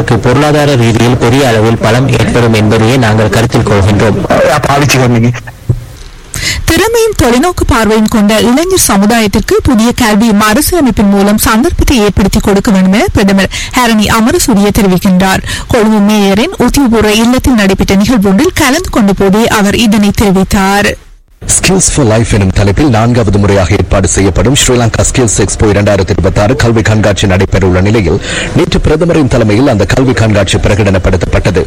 எமக்கு பொருளாதார ரீதியில் பெரிய அளவில் பலம் ஏற்படும் என்பதையே நாங்கள் கருத்தில் கொள்கின்றோம் පාවිච්චි කරන එක. திறமையும் தொலைநோக்கு பார்வையும் கொண்ட இளைஞர் சமுதாயத்திற்கு புதிய கல்வி மறுசீரமைப்பின் மூலம் சந்தர்ப்பத்தை ஏற்படுத்தி கொடுக்க வேண்டும் என பிரதமர் ஹரணி அமரசூரிய தெரிவிக்கின்றார் கொழும்பு மேயரின் உத்தியபூர்வ இல்லத்தில் நடைபெற்ற நிகழ்வொன்றில் கலந்து கொண்ட போதே அவர் இதனை தெரிவித்தார் ஸ்கில்ஸ் ஃபார் லைஃப் எனும் தலைப்பில் நான்காவது முறையாக ஏற்பாடு செய்யப்படும் ஸ்ரீலங்கா ஸ்கில்ஸ் எக்ஸ்போ இரண்டாயிரத்தி இருபத்தி ஆறு கல்வி கண்காட்சி நடைபெறவுள்ள நிலையில் நேற்று பிரதமரின் தலைமையில் அந்த கல்வி கண்காட்சி பிரகடனப்படுத்தப்பட்டது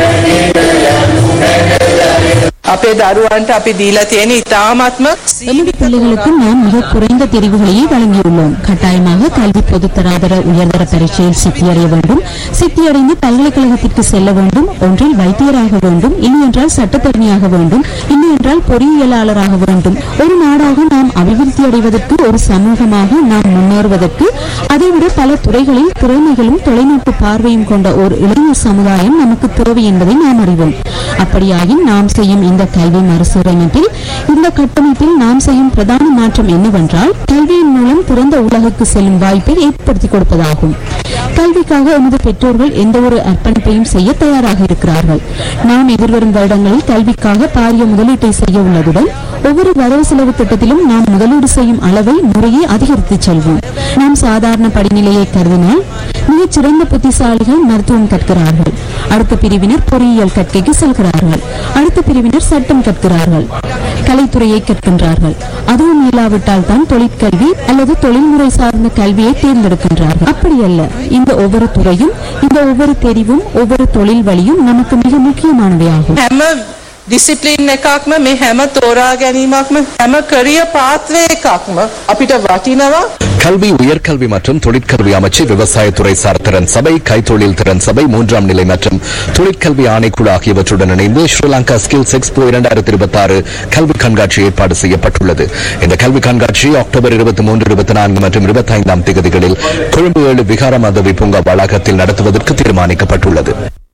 අපේ දරුවන්ට අපි දීලා තියෙන ඉතාමත්ම எமது பிள்ளைகளுக்கு நாம் மிக குறைந்த தெரிவுகளையே வழங்கியுள்ளோம் கட்டாயமாக கல்வி பொதுத்தராதர உயர்தர பரீட்சையில் சித்தியடைய வேண்டும் சித்தியடைந்து பல்கலைக்கழகத்திற்கு செல்ல வேண்டும் ஒன்றில் வைத்தியராக வேண்டும் இல்லை என்றால் சட்டத்தரணியாக வேண்டும் இல்லை என்றால் பொறியியலாளராக வேண்டும் ஒரு நாடாக நாம் அபிவிருத்தி அடைவதற்கு ஒரு சமூகமாக நாம் முன்னேறுவதற்கு அதைவிட பல துறைகளில் திறமைகளும் தொலைநோக்கு பார்வையும் கொண்ட ஒரு இளைஞர் சமுதாயம் நமக்கு தேவை என்பதை நாம் அறிவோம் அப்படியாயின் நாம் செய்யும் இந்த கல்வி மறுசீரமைப்பில் இந்த கட்டமைப்பில் நாம் செய்யும் பிரதான மாற்றம் என்னவென்றால் கல்வியின் மூலம் திறந்த உலகுக்கு செல்லும் வாய்ப்பை ஏற்படுத்தி கொடுப்பதாகும் கல்விக்காக எமது பெற்றோர்கள் எந்த ஒரு அர்ப்பணிப்பையும் செய்ய தயாராக இருக்கிறார்கள் நாம் எதிர்வரும் வருடங்களில் கல்விக்காக பாரிய முதலீட்டை செய்ய உள்ளதுடன் ஒவ்வொரு வரவு செலவு திட்டத்திலும் நாம் முதலீடு செய்யும் அளவை முறையே அதிகரித்து செல்வோம் நாம் சாதாரண படிநிலையை கருதினால் மிகச் சிறந்த புத்திசாலிகள் மருத்துவம் கற்கிறார்கள் அடுத்த பிரிவினர் பொறியியல் கற்கைக்கு செல்கிறார்கள் அடுத்த பிரிவினர் சட்டம் கற்கிறார்கள் கலைத்துறையை கற்கின்றார்கள் அதுவும் இல்லாவிட்டால் தான் தொழிற்கல்வி அல்லது தொழில்முறை சார்ந்த கல்வியை தேர்ந்தெடுக்கின்றார்கள் அப்படி அல்ல இந்த ஒவ்வொரு துறையும் இந்த ஒவ்வொரு தெரிவும் ஒவ்வொரு தொழில் வழியும் நமக்கு மிக முக்கியமானவையாகும் හැම ඩිසිප්ලින් එකක්ම මේ හැම තෝරා ගැනීමක්ම හැම කරිය පාත්වය එකක්ම අපිට වටිනවා கல்வி உயர்கல்வி மற்றும் தொழிற்கல்வி அமைச்சு விவசாயத்துறை சார் திறன் சபை கைத்தொழில் திறன் சபை மூன்றாம் நிலை மற்றும் தொழிற்கல்வி ஆணைக்குழு ஆகியவற்றுடன் இணைந்து ஸ்ரீலங்கா ஸ்கில்ஸ் எக்ஸ்போ இரண்டாயிரத்தி இருபத்தி ஆறு கல்வி கண்காட்சி ஏற்பாடு செய்யப்பட்டுள்ளது இந்த கல்வி கண்காட்சி அக்டோபர் இருபத்தி மூன்று இருபத்தி நான்கு மற்றும் இருபத்தி ஐந்தாம் தேதிகளில் கொழும்பு ஏழு விகார மாதவி பூங்கா வளாகத்தில் நடத்துவதற்கு தீர்மானிக்கப்பட்டுள்ளது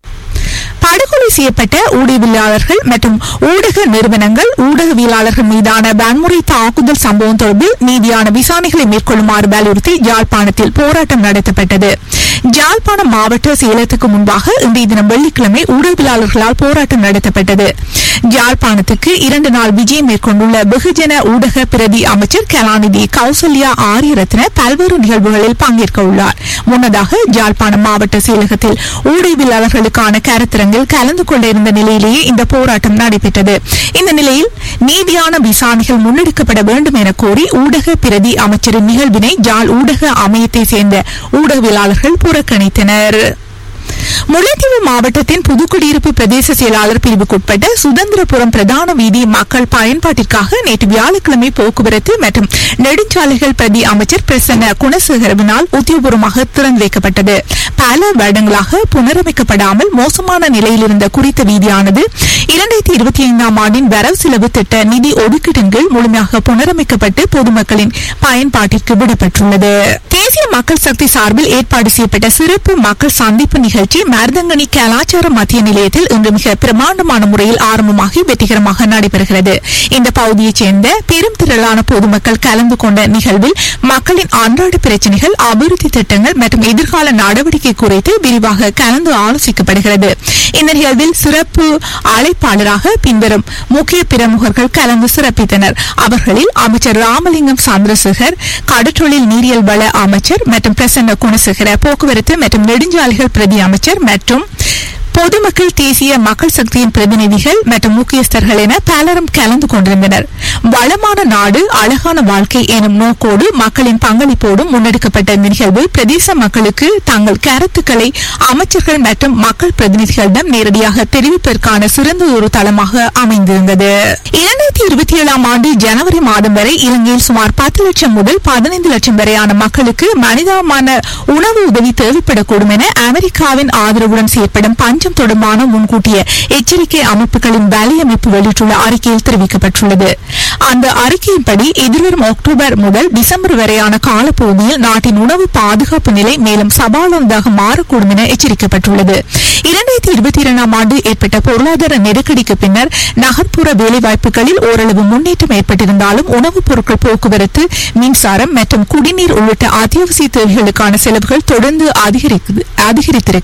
படுகொலை செய்யப்பட்ட ஊடகவியலாளர்கள் மற்றும் ஊடக நிறுவனங்கள் ஊடகவியலாளர்கள் மீதான வன்முறை தாக்குதல் சம்பவம் தொடர்பில் நீதியான விசாரணைகளை மேற்கொள்ளுமாறு வலியுறுத்தி யாழ்ப்பாணத்தில் போராட்டம் நடத்தப்பட்டது யாழ்ப்பாணம் மாவட்ட செயலகத்துக்கு முன்பாக இன்றைய தினம் வெள்ளிக்கிழமை ஊடகவியலாளர்களால் போராட்டம் நடத்தப்பட்டது யாழ்ப்பாணத்துக்கு இரண்டு நாள் விஜயம் மேற்கொண்டுள்ள வெகுஜன ஊடக பிரதி அமைச்சர் கலாநிதி கௌசல்யா ஆரியரத்ன பல்வேறு நிகழ்வுகளில் பங்கேற்க உள்ளார் முன்னதாக யாழ்ப்பாணம் மாவட்ட செயலகத்தில் ஊடகவியலாளர்களுக்கான கருத்தரங்கில் கலந்து கொள்ள இருந்த நிலையிலேயே இந்த போராட்டம் நடைபெற்றது இந்த நிலையில் நீதியான விசாரணைகள் முன்னெடுக்கப்பட வேண்டும் என கோரி ஊடக பிரதி அமைச்சரின் நிகழ்வினை யாழ் ஊடக அமையத்தை சேர்ந்த ஊடகவியலாளர்கள் புறக்கணித்தனர் முல்லைத்தீவு மாவட்டத்தின் புதுக்குடியிருப்பு பிரதேச செயலாளர் பிரிவுக்குட்பட்ட சுதந்திரபுரம் பிரதான வீதி மக்கள் பயன்பாட்டிற்காக நேற்று வியாழக்கிழமை போக்குவரத்து மற்றும் நெடுஞ்சாலைகள் பிரதி அமைச்சர் பிரசன்ன குணசேகரவினால் உத்தியோகபூர்வமாக திறந்து வைக்கப்பட்டது பல வருடங்களாக புனரமைக்கப்படாமல் மோசமான நிலையில் இருந்த குறித்த வீதியானது இரண்டாயிரத்தி இருபத்தி ஐந்தாம் ஆண்டின் வரவு செலவு திட்ட நிதி ஒதுக்கீட்டின் கீழ் முழுமையாக புனரமைக்கப்பட்டு பொதுமக்களின் பயன்பாட்டிற்கு விடப்பட்டுள்ளது தேசிய மக்கள் சக்தி சார்பில் ஏற்பாடு செய்யப்பட்ட சிறப்பு மக்கள் சந்திப்பு நிகழ்ச்சி மருதங்கனி கலாச்சார மத்திய நிலையத்தில் இன்று மிக பிரமாண்டமான முறையில் ஆரம்பமாகி வெற்றிகரமாக நடைபெறுகிறது இந்த பகுதியைச் சேர்ந்த பெரும் திரளான பொதுமக்கள் கலந்து கொண்ட நிகழ்வில் மக்களின் அன்றாட பிரச்சனைகள் அபிவிருத்தி திட்டங்கள் மற்றும் எதிர்கால நடவடிக்கை குறித்து விரிவாக கலந்து ஆலோசிக்கப்படுகிறது இந்த நிகழ்வில் சிறப்பு அழைப்பாளராக பின்வரும் முக்கிய பிரமுகர்கள் கலந்து சிறப்பித்தனர் அவர்களில் அமைச்சர் ராமலிங்கம் சந்திரசேகர் கடற்றொழில் நீரியல் வள அமைச்சர் மற்றும் பிரசன்ன குணசேகர போக்குவரத்து மற்றும் நெடுஞ்சாலைகள் பிரதி அமைச்சர் மற்றும் பொதுமக்கள் தேசிய மக்கள் சக்தியின் பிரதிநிதிகள் மற்றும் முக்கியஸ்தர்கள் என பலரும் கலந்து கொண்டிருந்தனர் வளமான நாடு அழகான வாழ்க்கை எனும் நோக்கோடு மக்களின் பங்களிப்போடும் முன்னெடுக்கப்பட்ட இந்த நிகழ்வு பிரதேச மக்களுக்கு தங்கள் கருத்துக்களை அமைச்சர்கள் மற்றும் மக்கள் பிரதிநிதிகளிடம் நேரடியாக தெரிவிப்பதற்கான சிறந்த ஒரு தளமாக அமைந்திருந்தது இரண்டாயிரத்தி இருபத்தி ஏழாம் ஆண்டு ஜனவரி மாதம் வரை இலங்கையில் சுமார் பத்து லட்சம் முதல் பதினைந்து லட்சம் வரையான மக்களுக்கு மனிதமான உணவு உதவி தேவைப்படக்கூடும் என அமெரிக்காவின் ஆதரவுடன் செயற்படும் பஞ்சம் தொடர்பான முன்கூட்டிய எச்சரிக்கை அமைப்புகளின் வலையமைப்பு வெளியிட்டுள்ள அறிக்கையில் தெரிவிக்கப்பட்டுள்ளது அந்த அறிக்கையின்படி எதிர்வரும் அக்டோபர் முதல் டிசம்பர் வரையான காலப்பகுதியில் நாட்டின் உணவு பாதுகாப்பு நிலை மேலும் சவாலானதாக மாறக்கூடும் என எச்சரிக்கப்பட்டுள்ளது இரண்டாயிரத்தி இருபத்தி இரண்டாம் ஆண்டு ஏற்பட்ட பொருளாதார நெருக்கடிக்கு பின்னர் நகர்ப்புற வேலைவாய்ப்புகளில் ஓரளவு முன்னேற்றம் ஏற்பட்டிருந்தாலும் உணவுப் பொருட்கள் போக்குவரத்து மின்சாரம் மற்றும் குடிநீர் உள்ளிட்ட அத்தியாவசிய தேவைகளுக்கான செலவுகள் தொடர்ந்து அதிகரிக்குது- அதிகரித்திருக்கின்றன